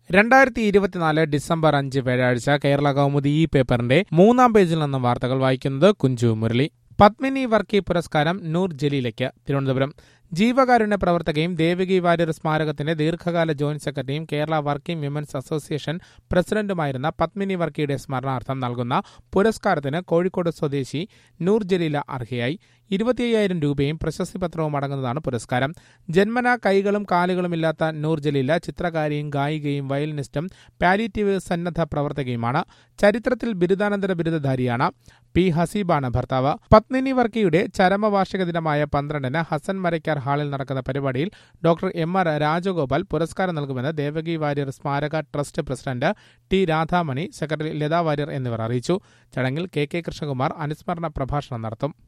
രണ്ടായിരത്തി ഇരുപത്തിനാല് ഡിസംബർ അഞ്ച് വ്യാഴാഴ്ച കേരള കൗമുദി ഈ പേപ്പറിന്റെ മൂന്നാം പേജിൽ നിന്നും വാർത്തകൾ വായിക്കുന്നത് കുഞ്ചു മുരളി പത്മിനി വർക്കി പുരസ്കാരം നൂർ ജലീലയ്ക്ക് തിരുവനന്തപുരം ജീവകാരുണ്യ പ്രവർത്തകയും ദേവികി വാര്യർ സ്മാരകത്തിന്റെ ദീർഘകാല ജോയിന്റ് സെക്രട്ടറിയും കേരള വർക്കിംഗ് വിമൻസ് അസോസിയേഷൻ പ്രസിഡന്റുമായിരുന്ന പത്മിനി വർക്കിയുടെ സ്മരണാർത്ഥം നൽകുന്ന പുരസ്കാരത്തിന് കോഴിക്കോട് സ്വദേശി നൂർ ജലീല അർഹയായി ഇരുപത്തിയ്യായിരം രൂപയും പ്രശസ്തി പത്രവും അടങ്ങുന്നതാണ് പുരസ്കാരം ജന്മന കൈകളും കാലുകളും ഇല്ലാത്ത നൂർ ജലീല ചിത്രകാരിയും ഗായികയും വയലിനിസ്റ്റും പാലിറ്റീവ് സന്നദ്ധ പ്രവർത്തകയുമാണ് ചരിത്രത്തിൽ ബിരുദാനന്തര ബിരുദധാരിയാണ് പി ഹസീബാണ് ഭർത്താവ് പത്മിനി വർക്കിയുടെ ചരമവാർഷിക ദിനമായ പന്ത്രണ്ടിന് ഹസൻ മരയ്ക്കാർ ഹാളിൽ നടക്കുന്ന പരിപാടിയിൽ ഡോക്ടർ എം ആർ രാജഗോപാൽ പുരസ്കാരം നൽകുമെന്ന് ദേവകി വാര്യർ സ്മാരക trust president T Radhamani secretary Latha Warrier എന്നിവർ അറിയിച്ചു ചടങ്ങിൽ കെ കെ കൃഷ്ണകുമാർ അനുസ്മരണ പ്രഭാഷണം നടത്തും